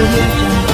audio jungle.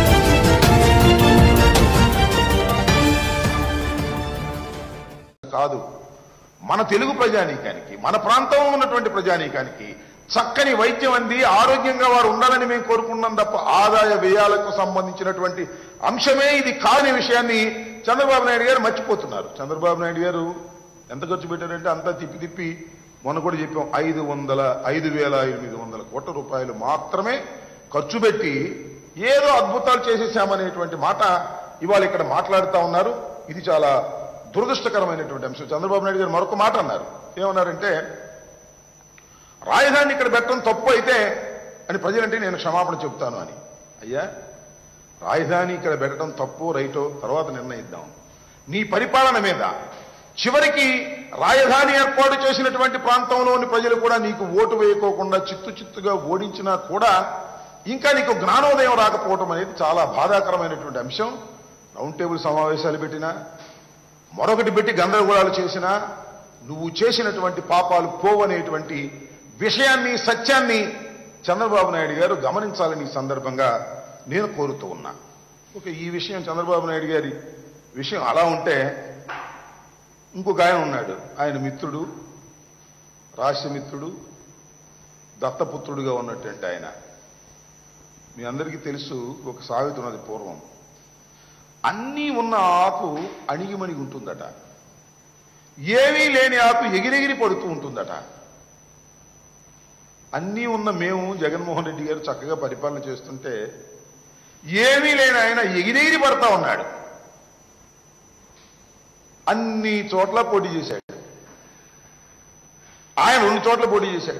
కాదు మన తెలుగు ప్రజానీకానికి మన ప్రాంతంలో ఉన్నటువంటి ప్రజానీకానికి చక్కని వైద్యం అంది ఆరోగ్యంగా వారు ఉండాలని మేము కోరుకున్నాం తప్ప ఆదాయ వ్యయాలకు సంబంధించినటువంటి అంశమే ఇది కాని విషయాన్ని చంద్రబాబు నాయుడు గారు మర్చిపోతున్నారు చంద్రబాబు నాయుడు గారు ఎంత ఖర్చు పెట్టారంటే అంతా తిప్పి తిప్పి మొన్న కూడా చెప్పాం ఐదు వందల ఐదు వేల ఎనిమిది వందల కోట్ల రూపాయలు మాత్రమే ఖర్చు పెట్టి ఏదో అద్భుతాలు చేసేసామనేటువంటి మాట ఇవాళ ఇక్కడ మాట్లాడుతా ఉన్నారు ఇది చాలా దురదృష్టకరమైనటువంటి అంశం చంద్రబాబు నాయుడు గారు మరొక మాట అన్నారు ఏమన్నారంటే రాజధాని ఇక్కడ పెట్టడం తప్పు అయితే అని ప్రజలంటే నేను క్షమాపణ చెబుతాను అని అయ్యా రాజధాని ఇక్కడ పెట్టడం తప్పు రైటో తర్వాత నిర్ణయిద్దాం నీ పరిపాలన మీద చివరికి రాజధాని ఏర్పాటు చేసినటువంటి ప్రాంతంలోని ప్రజలు కూడా నీకు ఓటు వేయకోకుండా చిత్తు చిత్తుగా ఓడించినా కూడా ఇంకా నీకు జ్ఞానోదయం రాకపోవటం అనేది చాలా బాధాకరమైనటువంటి అంశం రౌండ్ టేబుల్ సమావేశాలు పెట్టినా మరొకటి పెట్టి గందరగోళాలు చేసినా నువ్వు చేసినటువంటి పాపాలు పోవనేటువంటి విషయాన్ని సత్యాన్ని చంద్రబాబు నాయుడు గారు గమనించాలని ఈ సందర్భంగా నేను కోరుతూ ఉన్నా ఓకే ఈ విషయం చంద్రబాబు నాయుడు గారి విషయం అలా ఉంటే ఇంకొక ఆయన ఉన్నాడు ఆయన మిత్రుడు రాష్ట్రమిత్రుడు దత్తపుత్రుడుగా ఉన్నటువంటి ఆయన మీ అందరికీ తెలుసు ఒక సామెత ఉన్నది పూర్వం అన్నీ ఉన్న ఆకు అణిగిమణిగి ఉంటుందట ఏమీ లేని ఆకు ఎగిరెగిరి పడుతూ ఉంటుందట అన్నీ ఉన్న మేము జగన్మోహన్ రెడ్డి గారు చక్కగా పరిపాలన చేస్తుంటే ఏమీ లేని ఆయన ఎగిరెగిరి పడతా ఉన్నాడు అన్ని చోట్ల పోటీ చేశాడు ఆయన రెండు చోట్ల పోటీ చేశాడు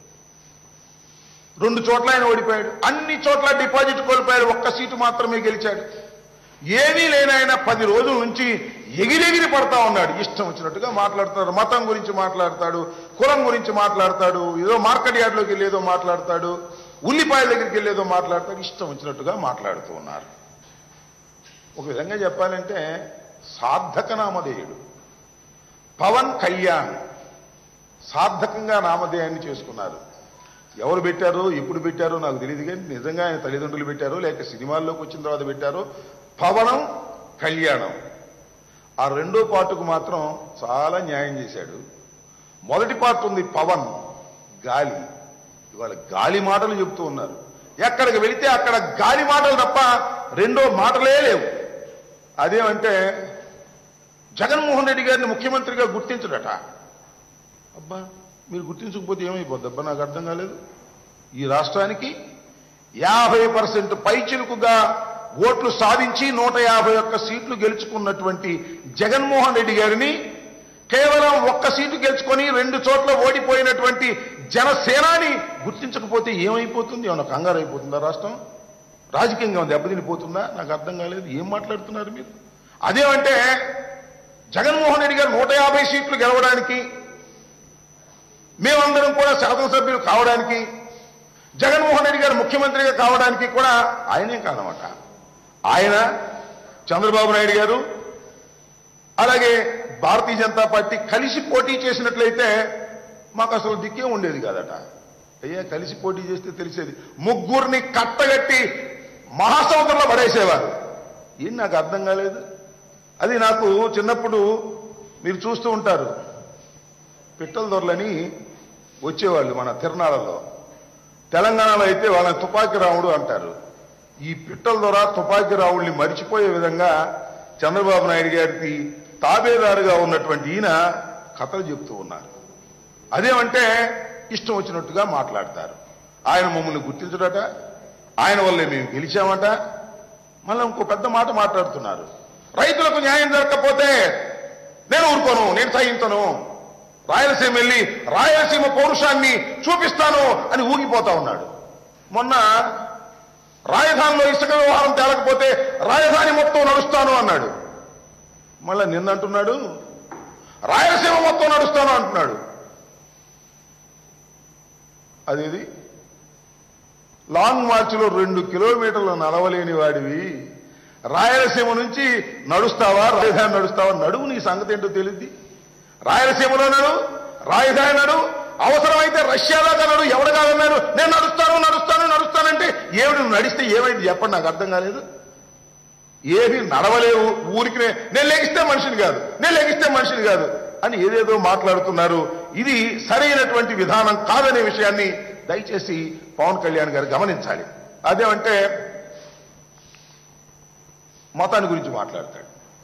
రెండు చోట్ల ఆయన ఓడిపోయాడు అన్ని చోట్ల డిపాజిట్ కోల్పోయాడు ఒక్క సీటు మాత్రమే గెలిచాడు ఏమీ లేని ఆయన పది రోజుల నుంచి ఎగిరెగిరి పడతా ఉన్నాడు ఇష్టం వచ్చినట్టుగా మాట్లాడతాడు మతం గురించి మాట్లాడతాడు కులం గురించి మాట్లాడతాడు ఏదో మార్కెట్ యార్డ్లోకి వెళ్ళి ఏదో మాట్లాడతాడు ఉల్లిపాయల దగ్గరికి వెళ్ళి ఏదో మాట్లాడతాడు ఇష్టం వచ్చినట్టుగా మాట్లాడుతూ ఉన్నారు ఒక విధంగా చెప్పాలంటే సార్థక నామధేయుడు పవన్ కళ్యాణ్ సార్థకంగా నామధేయాన్ని చేసుకున్నారు ఎవరు పెట్టారో ఎప్పుడు పెట్టారో నాకు తెలియదు కానీ నిజంగా ఆయన తల్లిదండ్రులు పెట్టారో లేక సినిమాల్లోకి వచ్చిన తర్వాత పెట్టారో పవనం కళ్యాణం ఆ రెండో పార్టుకు మాత్రం చాలా న్యాయం చేశాడు మొదటి పార్ట్ ఉంది పవన్ గాలి ఇవాళ గాలి మాటలు చెప్తూ ఉన్నారు ఎక్కడికి వెళితే అక్కడ గాలి మాటలు తప్ప రెండో మాటలే లేవు అదేమంటే జగన్మోహన్ రెడ్డి గారిని ముఖ్యమంత్రిగా గుర్తించడట అబ్బా మీరు గుర్తించకపోతే ఏమైపోద్ది అబ్బా నాకు అర్థం కాలేదు ఈ రాష్ట్రానికి యాభై పర్సెంట్ పైచిలుకుగా ఓట్లు సాధించి నూట యాభై ఒక్క సీట్లు గెలుచుకున్నటువంటి జగన్మోహన్ రెడ్డి గారిని కేవలం ఒక్క సీటు గెలుచుకొని రెండు చోట్ల ఓడిపోయినటువంటి జనసేనాని గుర్తించకపోతే ఏమైపోతుంది ఏమన్నా కంగారు అయిపోతుందా రాష్ట్రం రాజకీయంగా దెబ్బతినిపోతుందా నాకు అర్థం కాలేదు ఏం మాట్లాడుతున్నారు మీరు అదేమంటే జగన్మోహన్ రెడ్డి గారు నూట యాభై సీట్లు గెలవడానికి మేమందరం కూడా శాసనసభ్యులు కావడానికి జగన్మోహన్ రెడ్డి గారు ముఖ్యమంత్రిగా కావడానికి కూడా ఆయనే కాదన్నమాట ఆయన చంద్రబాబు నాయుడు గారు అలాగే భారతీయ జనతా పార్టీ కలిసి పోటీ చేసినట్లయితే మాకు అసలు దిక్కే ఉండేది కాదట అయ్యా కలిసి పోటీ చేస్తే తెలిసేది ముగ్గురిని కట్టగట్టి మహాసముద్రంలో పడేసేవారు ఏం నాకు అర్థం కాలేదు అది నాకు చిన్నప్పుడు మీరు చూస్తూ ఉంటారు పిట్టల దొరలని వచ్చేవాళ్ళు మన తిరణాలలో తెలంగాణలో అయితే వాళ్ళని తుపాకీ రాముడు అంటారు ఈ పిట్టల దొర తుపాకీ రావుల్ని మరిచిపోయే విధంగా చంద్రబాబు నాయుడు గారికి తాబేదారుగా ఉన్నటువంటి ఈయన కథలు చెప్తూ ఉన్నారు అదేమంటే ఇష్టం వచ్చినట్టుగా మాట్లాడతారు ఆయన మమ్మల్ని గుర్తించడట ఆయన వల్లే మేము గెలిచామట మళ్ళీ ఇంకో పెద్ద మాట మాట్లాడుతున్నారు రైతులకు న్యాయం జరగకపోతే నేను ఊరుకోను నేను సహించను రాయలసీమ వెళ్ళి రాయలసీమ పౌరుషాన్ని చూపిస్తాను అని ఊగిపోతా ఉన్నాడు మొన్న రాజధానిలో ఇసుక వ్యవహారం తేలకపోతే రాజధాని మొత్తం నడుస్తాను అన్నాడు మళ్ళా నిన్న అంటున్నాడు రాయలసీమ మొత్తం నడుస్తాను అంటున్నాడు అదేది లాంగ్ మార్చ్లో రెండు కిలోమీటర్లు నడవలేని వాడివి రాయలసీమ నుంచి నడుస్తావా రాజధాని నడుస్తావా నడువు నీ సంగతి ఏంటో తెలియద్ది రాయలసీమలో నడు రాజధాని నడు అవసరమైతే రష్యా దాకా నడు ఎవడు కాదన్నాడు నేను నడుస్తాను నడుస్తాను నడుస్తానంటే ఏమిటి నువ్వు నడిస్తే ఏమైంది చెప్పండి నాకు అర్థం కాలేదు ఏమి నడవలేవు ఊరికి నే- నేను లెగిస్తే మనిషిని కాదు నేను లెగిస్తే మనిషిని కాదు అని ఏదేదో మాట్లాడుతున్నారు ఇది సరైనటువంటి విధానం కాదనే విషయాన్ని దయచేసి పవన్ కళ్యాణ్ గారు గమనించాలి అదేమంటే మతాన్ని గురించి మాట్లాడతాడు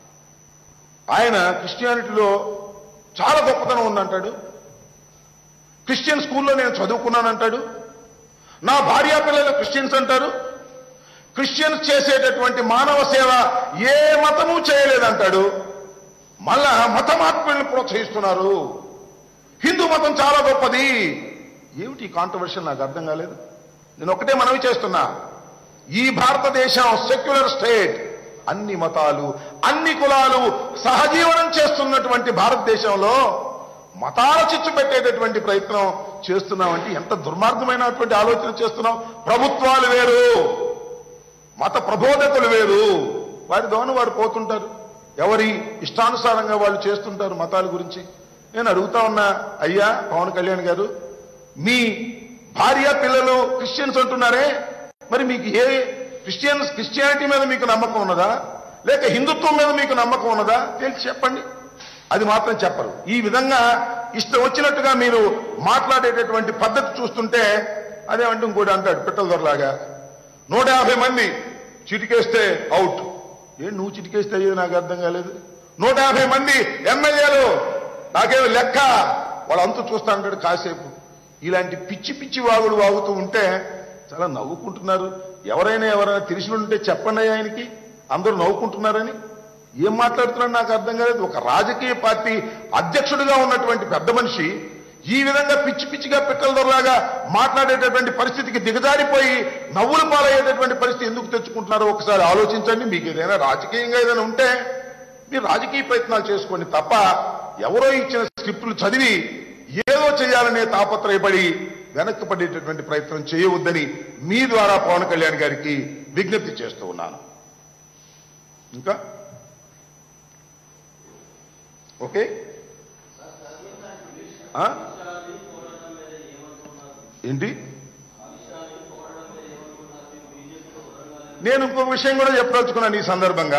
ఆయన క్రిస్టియానిటీలో చాలా గొప్పతనం ఉందంటాడు క్రిస్టియన్ స్కూల్లో నేను చదువుకున్నానంటాడు నా భార్యా పిల్లలు క్రిస్టియన్స్ అంటారు క్రిస్టియన్స్ చేసేటటువంటి మానవ సేవ ఏ మతము చేయలేదంటాడు మళ్ళా మత మార్పులను ప్రోత్సహిస్తున్నారు హిందూ మతం చాలా గొప్పది ఏమిటి కాంట్రవర్షియల్ నాకు అర్థం కాలేదు నేను ఒకటే మనవి చేస్తున్నా ఈ భారతదేశం సెక్యులర్ స్టేట్ అన్ని మతాలు అన్ని కులాలు సహజీవనం చేస్తున్నటువంటి భారతదేశంలో మతాల చిచ్చు పెట్టేటటువంటి ప్రయత్నం చేస్తున్నామంటే ఎంత దుర్మార్గమైనటువంటి ఆలోచన చేస్తున్నాం ప్రభుత్వాలు వేరు మత ప్రబోధకులు వేరు వారి దోన వారు పోతుంటారు ఎవరి ఇష్టానుసారంగా వాళ్ళు చేస్తుంటారు మతాల గురించి నేను అడుగుతా ఉన్నా అయ్యా పవన్ కళ్యాణ్ గారు మీ భార్య పిల్లలు క్రిస్టియన్స్ అంటున్నారే మరి మీకు ఏ క్రిస్టియన్స్ క్రిస్టియానిటీ మీద మీకు నమ్మకం ఉన్నదా లేక హిందుత్వం మీద మీకు నమ్మకం ఉన్నదా తెలిసి చెప్పండి అది మాత్రం చెప్పరు ఈ విధంగా ఇష్టం వచ్చినట్టుగా మీరు మాట్లాడేటటువంటి పద్ధతి చూస్తుంటే అదేమంటే ఇంకోటి అంటాడు పిట్టల దొరలాగా నూట యాభై మంది చిటికేస్తే అవుట్ ఏం నువ్వు చిటికేస్తే అయ్యేది నాకు అర్థం కాలేదు నూట యాభై మంది ఎమ్మెల్యేలు నాకేమి లెక్క వాళ్ళ అంతు చూస్తా అంటాడు కాసేపు ఇలాంటి పిచ్చి పిచ్చి వాగుడు వాగుతూ ఉంటే చాలా నవ్వుకుంటున్నారు ఎవరైనా ఎవరైనా తెలిసి ఉంటే చెప్పండి అయ్యా ఆయనకి అందరూ నవ్వుకుంటున్నారని ఏం మాట్లాడుతున్నాడు నాకు అర్థం కాలేదు ఒక రాజకీయ పార్టీ అధ్యక్షుడిగా ఉన్నటువంటి పెద్ద మనిషి ఈ విధంగా పిచ్చి పిచ్చిగా పిట్టలదొరలాగా మాట్లాడేటటువంటి పరిస్థితికి దిగజారిపోయి నవ్వులు పాలయ్యేటటువంటి పరిస్థితి ఎందుకు తెచ్చుకుంటున్నారో ఒకసారి ఆలోచించండి మీకు ఏదైనా రాజకీయంగా ఏదైనా ఉంటే మీరు రాజకీయ ప్రయత్నాలు చేసుకోండి తప్ప ఎవరో ఇచ్చిన స్క్రిప్టులు చదివి ఏదో చేయాలనే తాపత్రయపడి వెనక్కి పడేటటువంటి ప్రయత్నం చేయవద్దని మీ ద్వారా పవన్ కళ్యాణ్ గారికి విజ్ఞప్తి చేస్తూ ఉన్నాను ఇంకా ఓకే ఆ? ఏంటి నేను ఇంకొక విషయం కూడా చెప్పదలుచుకున్నాను ఈ సందర్భంగా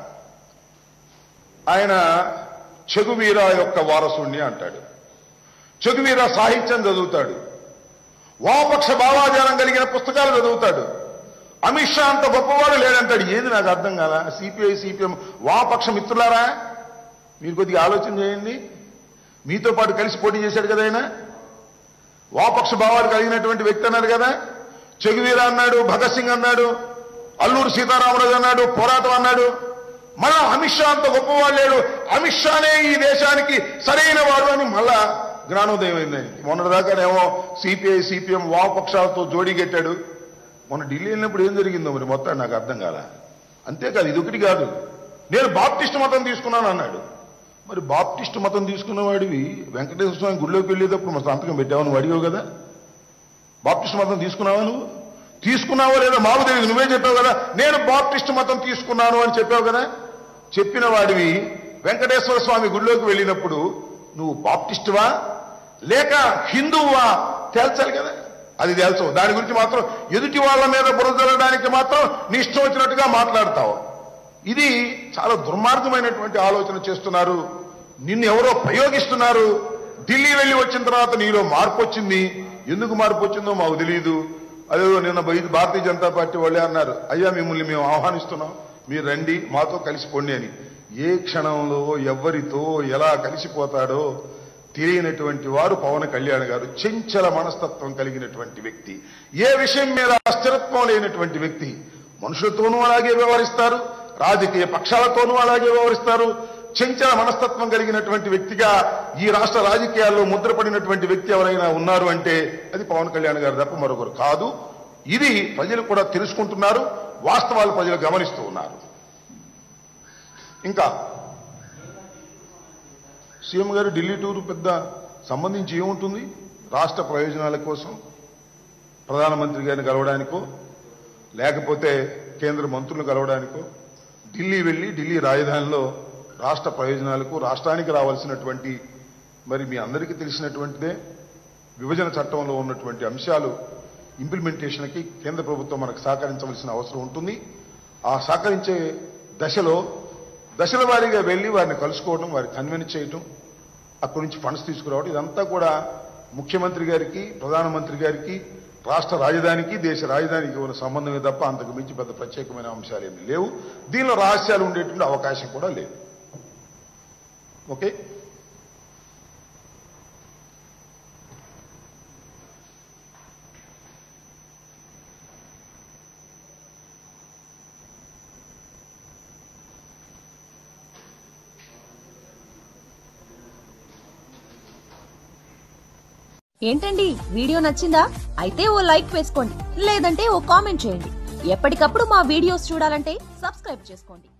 ఆయన చెగువీర యొక్క వారసుణ్ణి అంటాడు చెగువీర సాహిత్యం చదువుతాడు వామపక్ష భావాజాలం కలిగిన పుస్తకాలు చదువుతాడు అమిత్ షా అంత గొప్పవాడు లేదంటాడు ఏది నాకు అర్థం కాదా సిపిఐ సిపిఎం వామపక్ష మిత్రులారా మీరు కొద్దిగా ఆలోచన చేయండి మీతో పాటు కలిసి పోటీ చేశాడు కదా ఆయన వామపక్ష భావాలు కలిగినటువంటి వ్యక్తి అన్నారు కదా చెగువీర అన్నాడు భగత్ సింగ్ అన్నాడు అల్లూరు సీతారామరాజు అన్నాడు పోరాటం అన్నాడు మళ్ళా అమిత్ షా అంత గొప్పవాడు లేడు అమిత్ షానే ఈ దేశానికి సరైన వాడు అని మళ్ళా జ్ఞానోదయం అయింది ఆయనకి. మొన్నటిదాకానేమో సిపిఐ సిపిఎం వామపక్షాలతో జోడీగెట్టాడు మొన్న ఢిల్లీ వెళ్ళినప్పుడు ఏం జరిగిందో మరి మొత్తం నాకు అర్థం కాల అంతేకాదు ఇది ఒకటి కాదు నేను బాప్టిస్ట్ మతం తీసుకున్నాను అన్నాడు మరి బాప్టిస్ట్ మతం తీసుకున్న వాడివి వెంకటేశ్వర స్వామి గుడిలోకి వెళ్ళేటప్పుడు మరి సంతకం పెట్టావు నువ్వు అడిగావు కదా బాప్టిస్ట్ మతం తీసుకున్నావా నువ్వు తీసుకున్నావో లేదో మాకు తెలియదు నువ్వే చెప్పావు కదా నేను బాప్టిస్ట్ మతం తీసుకున్నాను అని చెప్పావు కదా చెప్పిన వాడివి వెంకటేశ్వర స్వామి గుడిలోకి వెళ్ళినప్పుడు నువ్వు బాప్టిస్టువా లేక హిందువా తేల్చాలి కదా అది తేల్చవు దాని గురించి మాత్రం ఎదుటి వాళ్ళ మీద బురదలడానికి మాత్రం నీ ఇష్టం వచ్చినట్టుగా మాట్లాడతావు ఇది చాలా దుర్మార్గమైనటువంటి ఆలోచన చేస్తున్నారు నిన్ను ఎవరో ప్రయోగిస్తున్నారు ఢిల్లీ వెళ్ళి వచ్చిన తర్వాత నీలో మార్పు వచ్చింది ఎందుకు మార్పు వచ్చిందో మాకు తెలియదు అదేదో నిన్న బయ- భారతీయ జనతా పార్టీ వాళ్ళే అన్నారు అయ్యా మిమ్మల్ని మేము ఆహ్వానిస్తున్నాం మీరు రండి మాతో కలిసిపోండి అని ఏ క్షణంలో ఎవరితో ఎలా కలిసిపోతాడో తెలియనటువంటి వారు పవన్ కళ్యాణ్ గారు చెంచల మనస్తత్వం కలిగినటువంటి వ్యక్తి ఏ విషయం మీద స్థిరత్వం లేనటువంటి వ్యక్తి మనుషులతోనూ అలాగే వ్యవహరిస్తారు రాజకీయ పక్షాలతోనూ అలాగే వ్యవహరిస్తారు చెంచల మనస్తత్వం కలిగినటువంటి వ్యక్తిగా ఈ రాష్ట్ర రాజకీయాల్లో ముద్రపడినటువంటి వ్యక్తి ఎవరైనా ఉన్నారు అంటే అది పవన్ కళ్యాణ్ గారు తప్ప మరొకరు కాదు ఇది ప్రజలు కూడా తెలుసుకుంటున్నారు వాస్తవాలు ప్రజలు గమనిస్తూ ఉన్నారు ఇంకా సీఎం గారు ఢిల్లీ టూర్ పెద్ద సంబంధించి ఏముంటుంది రాష్ట్ర ప్రయోజనాల కోసం ప్రధానమంత్రి గారిని కలవడానికో లేకపోతే కేంద్ర మంత్రులను కలవడానికో ఢిల్లీ వెళ్ళి ఢిల్లీ రాజధానిలో రాష్ట్ర ప్రయోజనాలకు రాష్ట్రానికి రావాల్సినటువంటి మరి మీ అందరికీ తెలిసినటువంటిదే విభజన చట్టంలో ఉన్నటువంటి అంశాలు ఇంప్లిమెంటేషన్కి కేంద్ర ప్రభుత్వం మనకు సహకరించవలసిన అవసరం ఉంటుంది ఆ సహకరించే దశలో దశల వారీగా వెళ్ళి వారిని కలుసుకోవడం వారిని కన్విన్స్ చేయటం అక్కడి నుంచి ఫండ్స్ తీసుకురావడం ఇదంతా కూడా ముఖ్యమంత్రి గారికి ప్రధానమంత్రి గారికి రాష్ట్ర రాజధానికి దేశ రాజధానికి ఉన్న సంబంధమే తప్ప అంతకు మించి పెద్ద ప్రత్యేకమైన అంశాలు ఏమీ లేవు దీనిలో రహస్యాలు ఉండేటువంటి అవకాశం కూడా లేదు ఓకే ఏంటండి వీడియో నచ్చిందా అయితే ఓ లైక్ వేసుకోండి లేదంటే ఓ కామెంట్ చేయండి ఎప్పటికప్పుడు మా వీడియోస్ చూడాలంటే సబ్స్క్రైబ్ చేసుకోండి